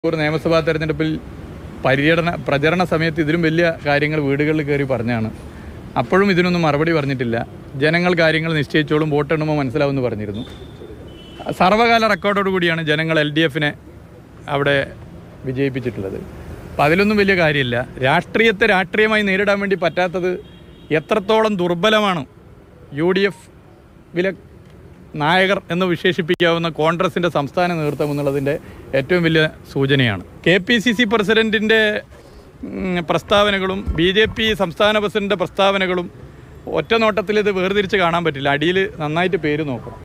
ഒരു നിയമസഭാ തെരഞ്ഞെടുപ്പിൽ പര്യടന പ്രചരണ സമയത്ത് ഇതിലും വലിയ കാര്യങ്ങൾ വീടുകളിൽ കയറി പറഞ്ഞാണ് അപ്പോഴും ഇതിനൊന്നും മറുപടി പറഞ്ഞിട്ടില്ല ജനങ്ങൾ കാര്യങ്ങൾ നിശ്ചയിച്ചോളും വോട്ടെണ്ണുമ്പോൾ മനസ്സിലാവുമെന്ന് പറഞ്ഞിരുന്നു സർവകാല റെക്കോർഡോട് കൂടിയാണ് ജനങ്ങൾ എൽ ഡി എഫിനെ അവിടെ വിജയിപ്പിച്ചിട്ടുള്ളത് അപ്പം അതിലൊന്നും വലിയ കാര്യമില്ല രാഷ്ട്രീയത്തെ രാഷ്ട്രീയമായി നേരിടാൻ വേണ്ടി പറ്റാത്തത് എത്രത്തോളം ദുർബലമാണ് യു ഡി എഫ് വില നായകർ എന്ന് വിശേഷിപ്പിക്കാവുന്ന കോൺഗ്രസിൻ്റെ സംസ്ഥാന നേതൃത്വം എന്നുള്ളതിൻ്റെ ഏറ്റവും വലിയ സൂചനയാണ് കെ പി സി സി പ്രസിഡൻറ്റിൻ്റെ പ്രസ്താവനകളും ബി ജെ പി സംസ്ഥാന പ്രസിഡൻ്റെ പ്രസ്താവനകളും ഒറ്റ നോട്ടത്തിൽ ഇത് വേർതിരിച്ച് കാണാൻ പറ്റില്ല അടിയിൽ നന്നായിട്ട് പേര് നോക്കണം